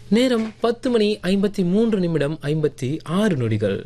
நேரம் பத்து மணி ஐம்பத்தி மூன்று நிமிடம் ஐம்பத்தி ஆறு நொடிகள்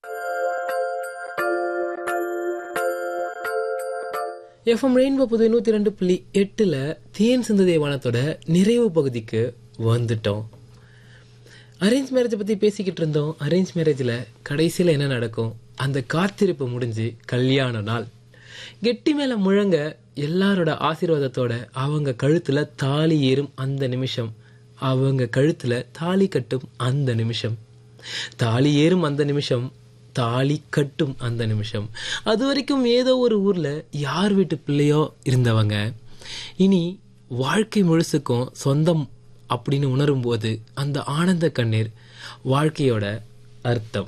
எஃப்எம் ரெயின்போ புது நூத்தி ரெண்டு புள்ளி எட்டுல தேன் சிந்து தேவானத்தோட நிறைவு பகுதிக்கு வந்துட்டோம் அரேஞ்ச் மேரேஜை பத்தி பேசிக்கிட்டு இருந்தோம் அரேஞ்ச் மேரேஜ்ல கடைசியில என்ன நடக்கும் அந்த காத்திருப்பு முடிஞ்சு கல்யாண நாள் கெட்டி மேல முழங்க எல்லாரோட ஆசீர்வாதத்தோட அவங்க கழுத்துல தாலி ஏறும் அந்த நிமிஷம் அவங்க கழுத்துல தாலி கட்டும் அந்த நிமிஷம் தாலி ஏறும் அந்த நிமிஷம் தாலி கட்டும் அந்த நிமிஷம் அது வரைக்கும் ஏதோ ஒரு ஊர்ல யார் வீட்டு பிள்ளையோ இருந்தவங்க இனி வாழ்க்கை முழுசுக்கும் சொந்தம் அப்படின்னு உணரும் போது அந்த ஆனந்த கண்ணீர் வாழ்க்கையோட அர்த்தம்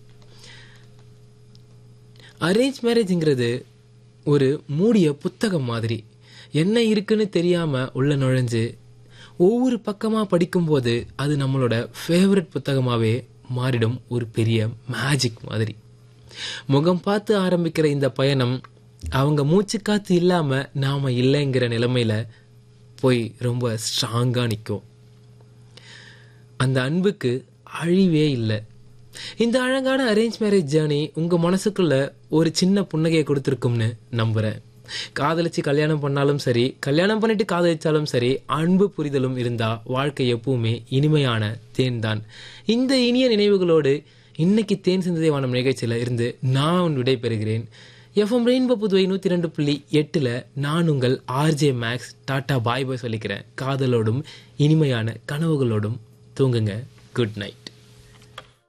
அரேஞ்ச் மேரேஜ்ங்கிறது ஒரு மூடிய புத்தகம் மாதிரி என்ன இருக்குன்னு தெரியாம உள்ள நுழைஞ்சு ஒவ்வொரு பக்கமா படிக்கும்போது அது நம்மளோட ஃபேவரட் புத்தகமாவே மாறிடும் ஒரு பெரிய மேஜிக் மாதிரி முகம் பார்த்து ஆரம்பிக்கிற இந்த பயணம் அவங்க மூச்சு காத்து இல்லாம நாம இல்லைங்கிற நிலைமையில போய் ரொம்ப ஸ்ட்ராங்கா நிற்கும் அந்த அன்புக்கு அழிவே இல்லை இந்த அழகான அரேஞ்ச் மேரேஜ் ஜேர்னி உங்க மனசுக்குள்ள ஒரு சின்ன புன்னகையை கொடுத்துருக்கும்னு நம்புறேன் காதலிச்சு கல்யாணம் பண்ணாலும் சரி கல்யாணம் பண்ணிட்டு காதலிச்சாலும் சரி அன்பு புரிதலும் இருந்தா வாழ்க்கை எப்பவுமே இனிமையான தேன் தான் இந்த இனிய நினைவுகளோடு இன்னைக்கு தேன் சிந்ததை வானம் நிகழ்ச்சியில இருந்து நான் விடை பெறுகிறேன் எஃப்எம் ரெயின்போ புதுவை நூத்தி ரெண்டு புள்ளி எட்டுல நான் உங்கள் RJ Max tata bye bye சொல்லிக்கிறேன் காதலோடும் இனிமையான கனவுகளோடும் தூங்குங்க குட் நைட்